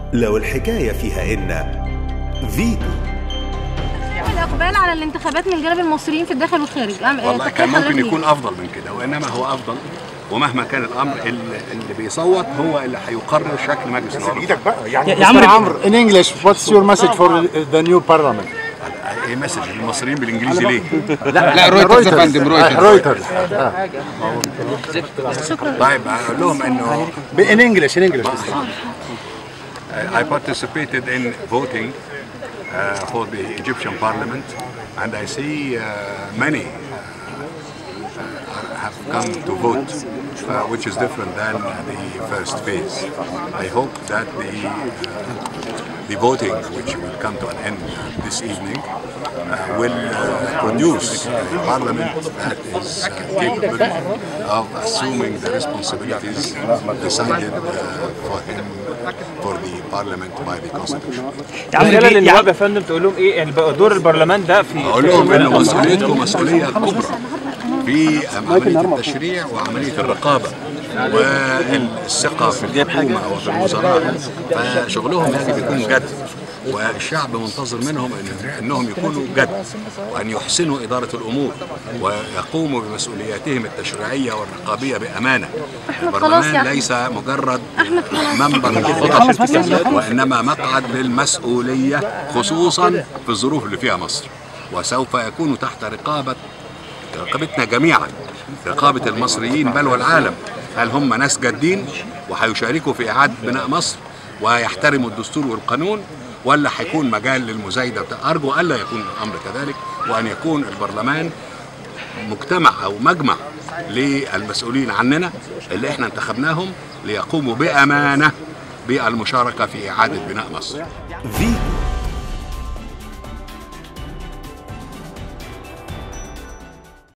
لو الحكاية فيها إن فيتو الإقبال على الانتخابات من جانب المصريين في الداخل والخارج أم- والله تقييم كان ممكن حضرتك ليه؟ يكون افضل من كده وانما هو افضل ومهما كان الامر اللي, اللي بيصوت هو اللي هيقرر شكل مجلس الوزراء ايدك بقى يعني يا عمرو عمرو in English what's your message for the new parliament ايه مسج للمصريين بالانجليزي ليه؟ لا رويترز يا فندم رويترز رويترز طيب اقول لهم انه in English in English I participated in voting uh, for the Egyptian parliament and I see uh, many uh, have come to vote uh, which is different than the first phase. I hope that the uh, the voting which will come to an end this evening uh, will uh, produce a parliament that is uh, capable of assuming the responsibilities decided uh, for him for the parliament by the constitution. يا عمرو رساله يا للنواب عمرو يا فندم تقول لهم ايه يعني بقى دور البرلمان ده في اقول لهم ان مسؤوليتكم مسؤوليه كبرى في عمليه التشريع وعمليه الرقابه والثقه في الحكومه وفي الوزراء فشغلهم يجب يكون جد والشعب منتظر منهم إن انهم يكونوا جد وان يحسنوا اداره الامور ويقوموا بمسؤولياتهم التشريعيه والرقابيه بامانه خلاص البرلمان يعني. ليس مجرد منبر للخطب وانما مقعد للمسؤوليه خصوصا في الظروف اللي فيها مصر وسوف يكون تحت رقابه رقابتنا جميعا رقابه المصريين بل والعالم هل هم ناس جادين وهيشاركوا في اعاده بناء مصر ويحترموا الدستور والقانون ولا هيكون مجال للمزايده ارجو الا يكون الامر كذلك وان يكون البرلمان مجتمع او مجمع للمسؤولين عننا اللي احنا انتخبناهم ليقوموا بامانه بالمشاركه في اعاده بناء مصر فيتو